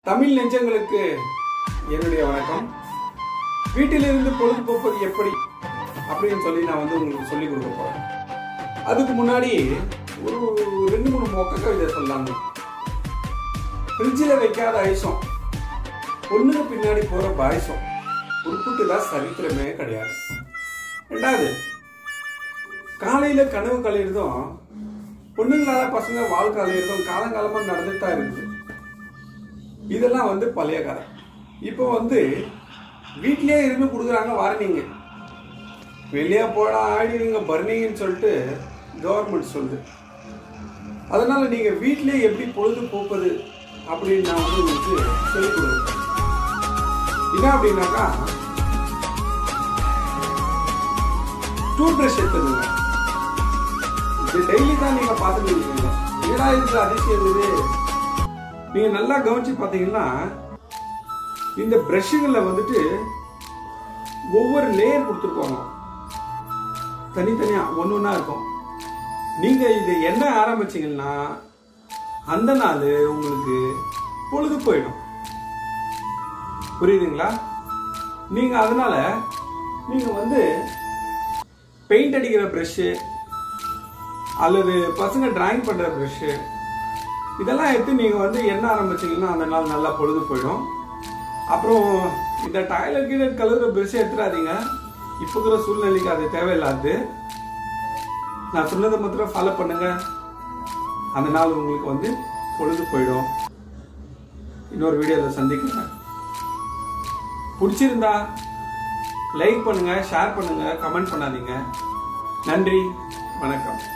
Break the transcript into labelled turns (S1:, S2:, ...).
S1: தமிழ் நெஞ்சங்களுக்கு என்னுடைய வணக்கம் வீட்டிலிருந்து பொழுதுபோப்பது எப்படி அப்படின்னு சொல்லி நான் வந்து உங்களுக்கு சொல்லி கொடுக்க போறேன் அதுக்கு முன்னாடி ஒரு ரெண்டு மூணு மொக்க கவிதை சொல்லலாம்னு ஃப்ரிட்ஜில் வைக்காத ஐசம் பொண்ணுக்கு பின்னாடி போற பாயசம் உருப்புட்டுதான் சரித்திரமே கிடையாது ரெண்டாவது காலையில கனவு கலையிறதும் பொண்ணுங்களால பசங்க வாழ் கலையிறதும் காலங்காலமா நடந்துட்டு தான் இருக்குது இதெல்லாம் வந்து பழைய கதை இப்போ வந்து வீட்லயே இருந்து கொடுக்குறாங்க வார்னிங்க வெளியே போடா ஆடிடுங்க பர்னிங்கன்னு சொல்லிட்டு கவர்மெண்ட் சொல்லுது அதனால நீங்க வீட்லயே எப்படி பொழுது போக்குது அப்படின்னு நான் வந்து உங்களுக்கு சொல்லிக் கொடுக்குறேன் என்ன அப்படின்னாக்கா டூத் பிரஷ் எடுத்துருங்க இது டெய்லி தான் நீங்க பார்த்துட்டு இருக்கீங்க என்னடா இதுக்கு அதிசயம் இது நீங்க நல்லா கவனிச்சு பார்த்தீங்கன்னா இந்த பிரஷ்களில் வந்துட்டு ஒவ்வொரு லேயர் கொடுத்துருப்பாங்க தனித்தனியா ஒன்று ஒன்றா இருக்கும் நீங்க இது என்ன ஆரம்பிச்சீங்கன்னா அந்த நாள் உங்களுக்கு பொழுது போயிடும் புரியுதுங்களா நீங்க அதனால நீங்க வந்து பெயிண்ட் அடிக்கிற ப்ரஷ்ஷு அல்லது பசங்க டிராயிங் பண்ற ப்ரஷ்ஷு இதெல்லாம் எடுத்து நீங்கள் வந்து என்ன ஆரம்பிச்சீங்கன்னா அந்த நாள் நல்லா பொழுது போயிடும் அப்புறம் இந்த டாய்லெட் கீழட் கலர் ப்ரஷ் எடுத்துடாதீங்க இப்போ இருக்கிற சூழ்நிலைக்கு அது தேவையில்லாது நான் சொன்னதை மாத்திரம் ஃபாலோ பண்ணுங்க அந்த நாள் உங்களுக்கு வந்து பொழுது போயிடும் இன்னொரு வீடியோவில் சந்திக்கிறேன் பிடிச்சிருந்தா லைக் பண்ணுங்க ஷேர் பண்ணுங்க கமெண்ட் பண்ணாதீங்க நன்றி வணக்கம்